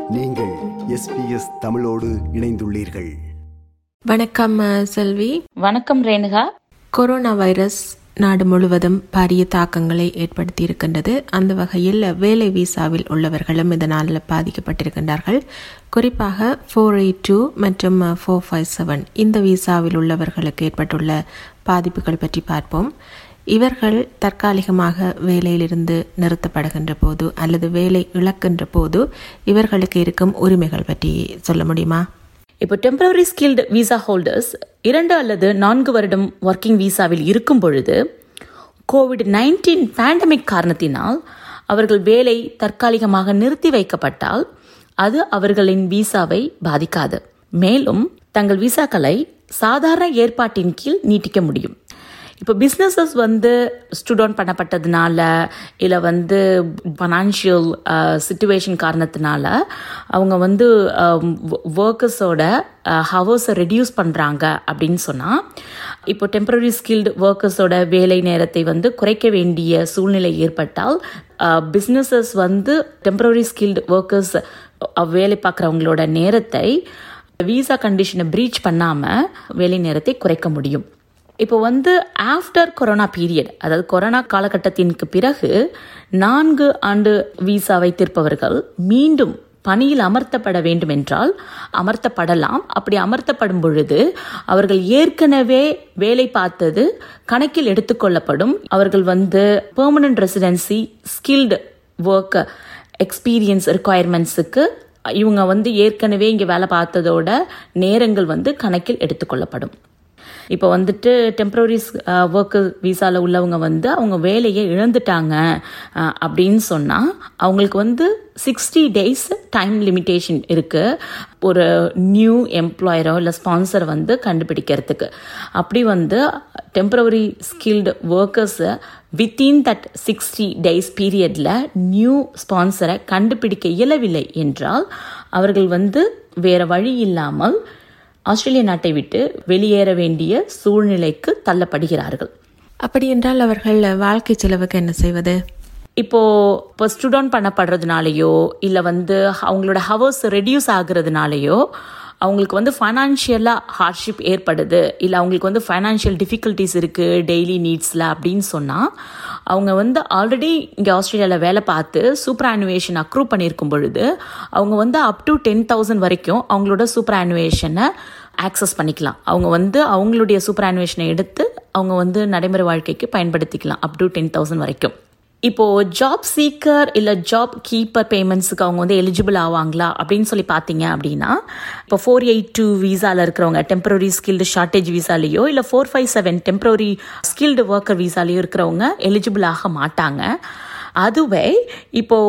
நீங்கள் எஸ்பிஎஸ் தமிழோடு இணைந்துள்ளீர்கள் வணக்கம் அஹ், செல்வி வணக்கம் ரேணுகா கொரோனா வைரஸ் நாடு முழுவதும் பாரிய தாக்கங்களை ஏற்படுத்தி இருக்கின்றது அந்த வகையில் வேலை விசாவில் உள்ளவர்களும் இதனால் பாதிக்கப்பட்டிருக்கின்றார்கள் குறிப்பாக ஃபோர் எயிட் டூ மற்றும் ஃபோர் ஃபைவ் செவன் இந்த விசாவில் உள்ளவர்களுக்கு ஏற்பட்டுள்ள பாதிப்புகள் பற்றி பார்ப்போம் இவர்கள் தற்காலிகமாக வேலையிலிருந்து நிறுத்தப்படுகின்ற போது அல்லது வேலை இழக்கின்ற போது இவர்களுக்கு இருக்கும் உரிமைகள் பற்றி சொல்ல முடியுமா இப்போ டெம்பரரி ஸ்கில்டு விசா ஹோல்டர்ஸ் இரண்டு அல்லது நான்கு வருடம் ஒர்க்கிங் விசாவில் இருக்கும் பொழுது கோவிட் நைன்டீன் பேண்டமிக் காரணத்தினால் அவர்கள் வேலை தற்காலிகமாக நிறுத்தி வைக்கப்பட்டால் அது அவர்களின் விசாவை பாதிக்காது மேலும் தங்கள் விசாக்களை சாதாரண ஏற்பாட்டின் கீழ் நீட்டிக்க முடியும் இப்போ பிஸ்னஸஸ் வந்து ஸ்டூடெண்ட் பண்ணப்பட்டதுனால இல்லை வந்து ஃபனான்ஷியல் சுச்சுவேஷன் காரணத்தினால அவங்க வந்து ஒர்க்கர்ஸோட ஹவர்ஸை ரெடியூஸ் பண்ணுறாங்க அப்படின்னு சொன்னால் இப்போ டெம்பரரி ஸ்கில்டு ஒர்க்கர்ஸோட வேலை நேரத்தை வந்து குறைக்க வேண்டிய சூழ்நிலை ஏற்பட்டால் பிஸ்னஸஸ் வந்து டெம்பரரி ஸ்கில்டு ஒர்க்கர்ஸ் வேலை பார்க்குறவங்களோட நேரத்தை விசா கண்டிஷனை ப்ரீச் பண்ணாமல் வேலை நேரத்தை குறைக்க முடியும் இப்போ வந்து ஆஃப்டர் கொரோனா பீரியட் அதாவது கொரோனா காலகட்டத்திற்கு பிறகு நான்கு ஆண்டு விசா வைத்திருப்பவர்கள் மீண்டும் பணியில் அமர்த்தப்பட வேண்டும் என்றால் அமர்த்தப்படலாம் அப்படி அமர்த்தப்படும் பொழுது அவர்கள் ஏற்கனவே வேலை பார்த்தது கணக்கில் எடுத்துக்கொள்ளப்படும் அவர்கள் வந்து permanent residency skilled work experience ரிக்குவயர்மெண்ட்ஸுக்கு இவங்க வந்து ஏற்கனவே இங்கே வேலை பார்த்ததோட நேரங்கள் வந்து கணக்கில் எடுத்துக்கொள்ளப்படும் இப்போ வந்துட்டு டெம்பரரி ஒர்க்கு விசாவில் உள்ளவங்க வந்து அவங்க வேலையை இழந்துட்டாங்க அஹ், அப்படின்னு சொன்னால் அவங்களுக்கு வந்து சிக்ஸ்டி டேஸ் டைம் லிமிட்டேஷன் இருக்குது ஒரு நியூ எம்ப்ளாயரோ இல்லை ஸ்பான்சரை வந்து கண்டுபிடிக்கிறதுக்கு அப்படி வந்து டெம்பரவரி ஸ்கில்டு ஒர்க்கர்ஸை வித்தின் தட் சிக்ஸ்டி டேஸ் பீரியடில் நியூ ஸ்பான்சரை கண்டுபிடிக்க இயலவில்லை என்றால் அவர்கள் வந்து வேற வழி இல்லாமல் ஆஸ்திரேலிய நாட்டை விட்டு வெளியேற வேண்டிய சூழ்நிலைக்கு தள்ளப்படுகிறார்கள் அப்படி என்றால் அவர்கள் வாழ்க்கை செலவுக்கு என்ன செய்வது இப்போ இப்போ ஸ்டூடெண்ட் பண்ணப்படுறதுனாலயோ இல்லை வந்து அவங்களோட ஹவர்ஸ் ரெடியூஸ் ஆகுறதுனாலயோ அவங்களுக்கு வந்து ஃபைனான்ஷியலாக ஹார்ட்ஷிப் ஏற்படுது இல்லை அவங்களுக்கு வந்து ஃபைனான்ஷியல் டிஃபிகல்ட்டிஸ் இருக்குது டெய்லி நீட்ஸில் அப்படின்னு சொன்னால் அவங்க வந்து ஆல்ரெடி இங்கே ஆஸ்திரேலியாவில் வேலை பார்த்து சூப்பர் ஆனுவேஷன் அக்ரூ பண்ணியிருக்கும் பொழுது அவங்க வந்து அப் டு டென் தௌசண்ட் வரைக்கும் அவங்களோட சூப்பர் ஆனுவேஷனை ஆக்சஸ் பண்ணிக்கலாம் அவங்க வந்து அவங்களுடைய சூப்பர் ஆனுவேஷனை எடுத்து அவங்க வந்து நடைமுறை வாழ்க்கைக்கு பயன்படுத்திக்கலாம் அப் டு டென் தௌசண்ட் வரைக்கும் இப்போ ஜாப் சீக்கர் இல்லை ஜாப் கீப்பர் பேமெண்ட்ஸுக்கு அவங்க வந்து எலிஜிபிள் ஆவாங்களா அப்படின்னு சொல்லி பார்த்தீங்க அப்படின்னா இப்போ ஃபோர் எயிட் டூ விசாவில் இருக்கிறவங்க டெம்பரரி ஸ்கில்டு ஷார்ட்டேஜ் விசாலேயோ இல்லை four five seven temporary skilled worker விசாலேயோ இருக்கிறவங்க எலிஜிபிள் ஆக மாட்டாங்க அதுவே இப்போ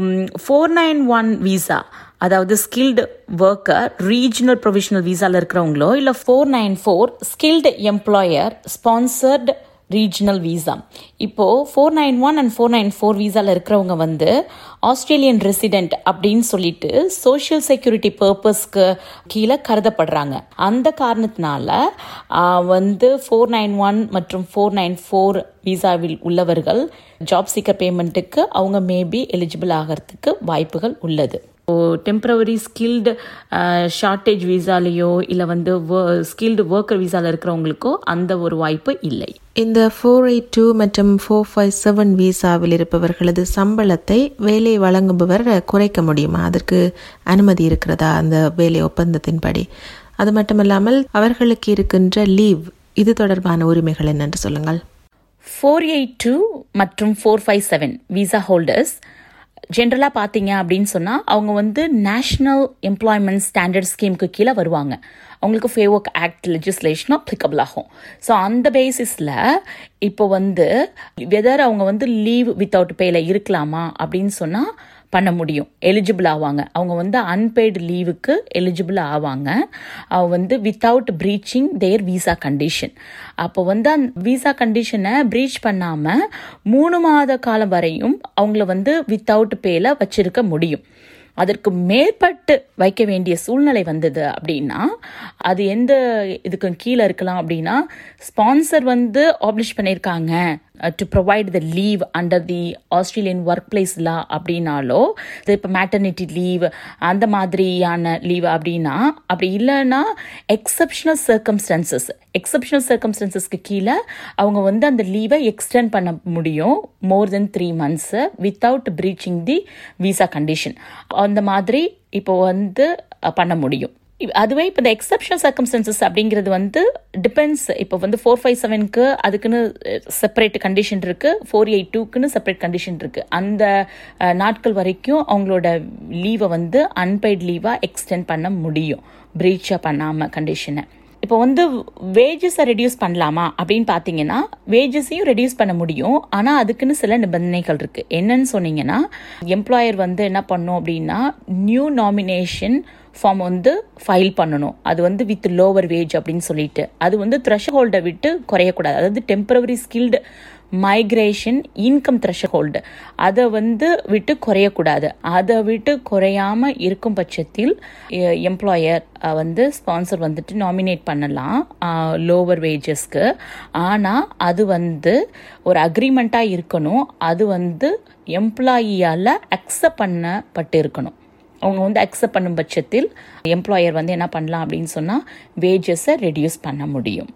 ஃபோர் நைன் ஒன் விசா அதாவது ஸ்கில்டு ஒர்க்கர் ரீஜனல் ப்ரொவிஷனல் விசாவில் இருக்கிறவங்களோ இல்லை four nine four skilled employer sponsored regional visa இப்போ four nine one and four nine four விசாவில் இருக்கிறவங்க வந்து ஆஸ்திரேலியன் ரெசிடென்ட் அப்படின்னு சொல்லிட்டு சோஷியல் செக்யூரிட்டி பர்பஸ்க்கு கீழே கருதப்படுறாங்க அந்த காரணத்தினால ஆ, வந்து ஃபோர் நைன் ஒன் மற்றும் ஃபோர் நைன் ஃபோர் விசாவில் உள்ளவர்கள் ஜாப் சீக்கர் பேமெண்ட்டுக்கு அவங்க மேபி எலிஜிபிள் ஆகிறதுக்கு வாய்ப்புகள் உள்ளது டெம்பரவரி ஸ்கில்டு ஷார்ட்டேஜ் விசாலேயோ இல்லை வந்து ஸ்கில்டு ஒர்க்கர் விசாவில் இருக்கிறவங்களுக்கோ அந்த ஒரு வாய்ப்பு இல்லை இந்த ஃபோர் எயிட் டூ மற்றும் ஃபோர் ஃபைவ் செவன் விசாவில் இருப்பவர்களது சம்பளத்தை வேலை வழங்குபவர் குறைக்க முடியுமா அதற்கு அனுமதி இருக்கிறதா அந்த வேலை ஒப்பந்தத்தின்படி அது மட்டுமல்லாமல் அவர்களுக்கு இருக்கின்ற லீவ் இது தொடர்பான உரிமைகள் என்னென்று சொல்லுங்கள் ஃபோர் எயிட் டூ மற்றும் four five seven visa holders ஜென்ரலாக பார்த்தீங்க அப்படின்னு சொன்னால் அவங்க வந்து நேஷ்னல் எம்ப்ளாய்மெண்ட் ஸ்டாண்டர்ட் ஸ்கீமுக்கு கீழே வருவாங்க அவங்களுக்கு ஃபே ஒர்க் ஆக்ட் லெஜிஸ்லேஷனும் அப்ளிகபிள் ஆகும் ஸோ அந்த பேசிஸில் இப்போ வந்து வெதர் அவங்க வந்து லீவ் வித்தவுட் பேல இருக்கலாமா அப்படின்னு சொன்னால் பண்ண முடியும் எலிஜிபிள் ஆவாங்க அவங்க வந்து அன்பெய்டு லீவுக்கு எலிஜிபிள் ஆவாங்க அவங்க வந்து without breaching their visa condition அப்போ வந்து அந்த விசா கண்டிஷனை ப்ரீச் பண்ணாமல் மூணு மாத காலம் வரையும் அவங்கள வந்து வித்தவுட் பேல வச்சிருக்க முடியும் அதற்கு மேற்பட்டு வைக்க வேண்டிய சூழ்நிலை வந்தது அப்படின்னா அது எந்த இதுக்கு கீழே இருக்கலாம் அப்படின்னா ஸ்பான்சர் வந்து ஆப்ளிஷ் பண்ணியிருக்காங்க to provide the leave under the Australian workplace law அப்படின்னாலோ இது இப்போ மேட்டர்னிட்டி லீவ் அந்த மாதிரியான லீவ் அப்படின்னா அப்படி இல்லைன்னா எக்ஸப்ஷனல் சர்க்கம்ஸ்டன்சஸ் எக்ஸப்ஷனல் சர்க்கம்ஸ்டன்சஸ்க்கு கீழே அவங்க வந்து அந்த லீவை எக்ஸ்டெண்ட் பண்ண முடியும் more than three months without breaching the visa condition அந்த மாதிரி இப்போ வந்து அஹ், பண்ண முடியும் இ- அதுவே இப்போ இந்த எக்ஸப்ஷனல் சர்க்கம்ஸ்டன்சஸ் அப்படிங்கிறது வந்து டிபெண்ட்ஸ் இப்போ வந்து ஃபோர் ஃபைவ் செவனுக்கு அதுக்குன்னு செப்பரேட் கண்டிஷன் இருக்கு ஃபோர் எயிட் டூக்குன்னு செப்பரேட் கண்டிஷன் இருக்கு அந்த அஹ், நாட்கள் வரைக்கும் அவங்களோட லீவை வந்து அன்பெய்ட் லீவாக எக்ஸ்டெண்ட் பண்ண முடியும் ப்ரீச்சாக பண்ணாமல் கண்டிஷனை இப்போ வந்து வேஜஸை ரெடியூஸ் பண்ணலாமா அப்படின்னு பார்த்தீங்கன்னா வேஜஸையும் ரெடியூஸ் பண்ண முடியும் ஆனால் அதுக்குன்னு சில நிபந்தனைகள் இருக்கு என்னன்னு சொன்னீங்கன்னா எம்ப்ளாயர் வந்து என்ன பண்ணும் அப்படின்னா நியூ நாமினேஷன் ஃபார்ம் வந்து ஃபைல் பண்ணணும் அது வந்து வித் லோவர் வேஜ் அப்படின்னு சொல்லிட்டு அது வந்து த்ரெஷஹோல்டை விட்டு குறையக்கூடாது அதாவது temporary skilled migration income threshold அதை வந்து விட்டு குறையக்கூடாது அதை விட்டு குறையாம இருக்கும் பட்சத்தில் எம்ப்ளாயர் வந்து ஸ்பான்சர் வந்துட்டு நாமினேட் பண்ணலாம் லோவர் வேஜஸ்க்கு ஆனால் அது வந்து ஒரு அக்ரிமெண்ட்டாக இருக்கணும் அது வந்து எம்ப்ளாயியால் அக்செப்ட் பண்ணப்பட்டு இருக்கணும் அவங்க வந்து அக்செப்ட் பண்ணும் பட்சத்தில் எம்ப்ளாயர் வந்து என்ன பண்ணலாம் அப்படின்னு சொன்னால் வேஜஸை ரெடியூஸ் பண்ண முடியும்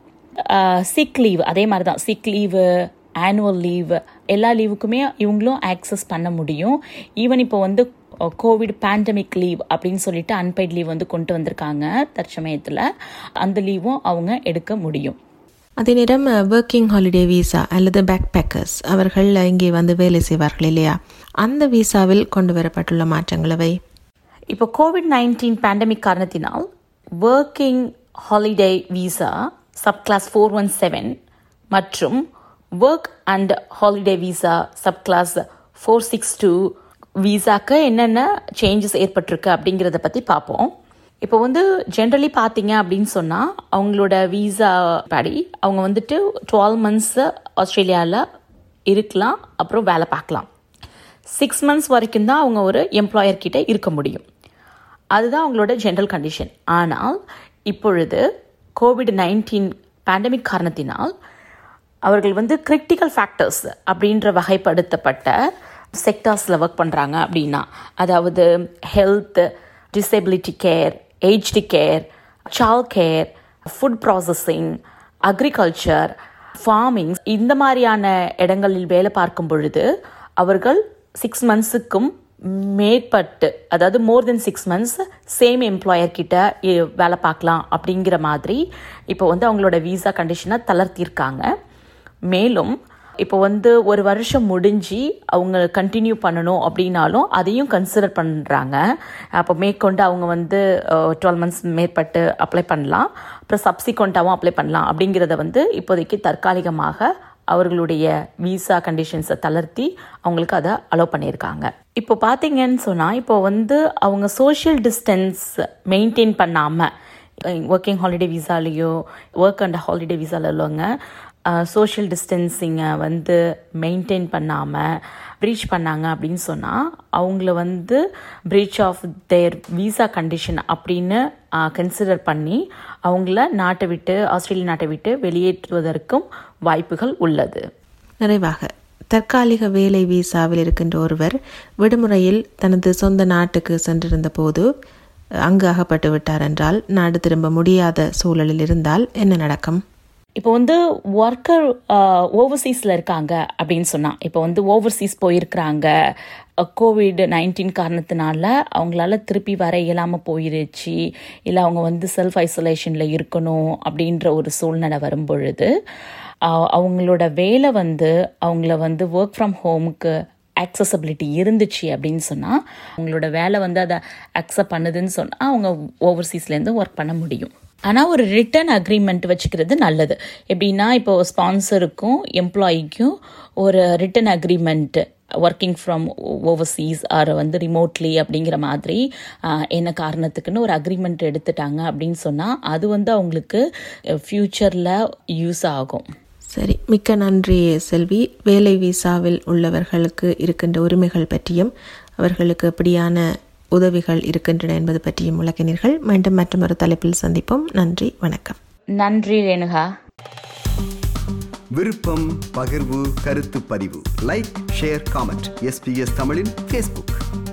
சிக் லீவ் அதே மாதிரி தான் சிக் லீவு ஆனுவல் லீவ் எல்லா லீவுக்குமே இவங்களும் ஆக்சஸ் பண்ண முடியும் ஈவன் இப்போ வந்து கோவிட் பேண்டமிக் லீவ் அப்படின்னு சொல்லிட்டு அன்பெய்ட் லீவ் வந்து கொண்டு வந்திருக்காங்க தற்சமயத்தில் அந்த லீவும் அவங்க எடுக்க முடியும் அதே நேரம் ஒர்க்கிங் ஹாலிடே விசா அல்லது பேக் பேக்கர்ஸ் அவர்கள் இங்கே வந்து வேலை செய்வார்கள் இல்லையா அந்த விசாவில் கொண்டு வரப்பட்டுள்ள மாற்றங்களவை இப்போ கோவிட் நைன்டீன் பேண்டமிக் காரணத்தினால் working holiday visa subclass four one seven மற்றும் work and holiday visa subclass four six two விசாக்கு என்னென்ன சேஞ்சஸ் ஏற்பட்டிருக்கு அப்படிங்கிறத பற்றி பார்ப்போம் இப்போ வந்து ஜென்ரலி பார்த்தீங்க அப்படின்னு சொன்னால் அவங்களோட விசா படி அவங்க வந்துட்டு டுவெல் மந்த்ஸ் ஆஸ்திரேலியாவில் இருக்கலாம் அப்புறம் வேலை பார்க்கலாம் சிக்ஸ் மந்த்ஸ் வரைக்கும் தான் அவங்க ஒரு எம்ப்ளாயர் கிட்ட இருக்க முடியும் அதுதான் அவங்களோட ஜென்ரல் கண்டிஷன் ஆனால் இப்பொழுது கோவிட் நைன்டீன் பேண்டமிக் காரணத்தினால் அவர்கள் வந்து கிரிட்டிக்கல் ஃபேக்டர்ஸ் அப்படின்ற வகைப்படுத்தப்பட்ட செக்டார்ஸில் ஒர்க் பண்ணுறாங்க அப்படின்னா அதாவது health disability care aged care சால் care food processing agriculture farming இந்த மாதிரியான இடங்களில் வேலை பார்க்கும் பொழுது அவர்கள் சிக்ஸ் மந்த்ஸுக்கும் மேற்பட்டு அதாவது more than six months same employer கிட்ட இ- வேலை பார்க்கலாம் அப்படிங்கிற மாதிரி இப்போ வந்து அவங்களோட விசா கண்டிஷனை தளர்த்தியிருக்காங்க மேலும் இப்போ வந்து ஒரு வருஷம் முடிஞ்சு அவங்க கண்டினியூ பண்ணணும் அப்படின்னாலும் அதையும் கன்சிடர் பண்ணுறாங்க அப்போ மேற்கொண்டு அவங்க வந்து டுவெல் மந்த்ஸ் மேற்பட்டு அப்ளை பண்ணலாம் அப்புறம் சப்சிக்வெண்ட்டாகவும் அப்ளை பண்ணலாம் அப்படிங்கிறத வந்து இப்போதைக்கு தற்காலிகமாக அவர்களுடைய விசா கண்டிஷன்ஸை தளர்த்தி அவங்களுக்கு அதை அலோவ் பண்ணியிருக்காங்க இப்போ பார்த்தீங்கன்னு சொன்னால் இப்போ வந்து அவங்க சோஷியல் டிஸ்டன்ஸ் மெயின்டைன் பண்ணாமல் ஒர்க்கிங் ஹாலிடே விசாலேயோ ஒர்க் அண்ட் ஹாலிடே விசாவில் உள்ளவங்க சோஷியல் டிஸ்டன்சிங்கை வந்து மெயின்டைன் பண்ணாமல் ப்ரீச் பண்ணாங்க அப்படின்னு சொன்னால் அவங்கள வந்து breach of their visa condition அப்படின்னு கன்சிடர் பண்ணி அவங்கள நாட்டை விட்டு ஆஸ்திரேலிய நாட்டை விட்டு வெளியேற்றுவதற்கும் வாய்ப்புகள் உள்ளது நிறைவாக தற்காலிக வேலை விசாவில் இருக்கின்ற ஒருவர் விடுமுறையில் தனது சொந்த நாட்டுக்கு சென்றிருந்த போது அங்கு அகப்பட்டு விட்டார் என்றால் நாடு திரும்ப முடியாத சூழலில் இருந்தால் என்ன நடக்கும் இப்போ வந்து ஒர்க்கர் ஓவர்சீஸில் இருக்காங்க அப்படின்னு சொன்னால் இப்போ வந்து ஓவர்சீஸ் போயிருக்கிறாங்க கோவிட் நைன்டீன் காரணத்தினால அவங்களால திருப்பி வர இயலாமல் போயிருச்சு இல்லை அவங்க வந்து செல்ஃப் ஐசோலேஷனில் இருக்கணும் அப்படின்ற ஒரு சூழ்நிலை வரும் பொழுது அஹ், அவங்களோட வேலை வந்து அவங்கள வந்து ஒர்க் ஃப்ரம் ஹோமுக்கு accessibility இருந்துச்சு அப்படின்னு சொன்னால் அவங்களோட வேலை வந்து அதை அக்செப்ட் பண்ணுதுன்னு சொன்னால் அவங்க ஓவர்சீஸ்லேருந்து ஒர்க் பண்ண முடியும் ஆனால் ஒரு ரிட்டர்ன் அக்ரிமெண்ட் வச்சுக்கிறது நல்லது எப்படின்னா இப்போ ஸ்பான்சருக்கும் எம்ப்ளாயிக்கும் ஒரு return agreement working from overseas or வந்து ரிமோட்லி அப்படிங்கிற மாதிரி ஆஹ், என்ன காரணத்துக்குன்னு ஒரு அக்ரிமெண்ட் எடுத்துட்டாங்க அப்படின்னு சொன்னால் அது வந்து அவங்களுக்கு ஃப்யூச்சரில் யூஸ் ஆகும் சரி மிக்க நன்றி செல்வி வேலை விசாவில் உள்ளவர்களுக்கு இருக்கின்ற உரிமைகள் பற்றியும் அவர்களுக்கு எப்படியான உதவிகள் இருக்கின்றன என்பது பற்றியும் விளக்கினீர்கள் மீண்டும் மற்றொரு தலைப்பில் சந்திப்போம் நன்றி வணக்கம் நன்றி ரேணுகா விருப்பம் பகிர்வு கருத்து பதிவு லைக் ஷேர் காமெண்ட் எஸ்பிஎஸ் தமிழின் ஃபேஸ்புக்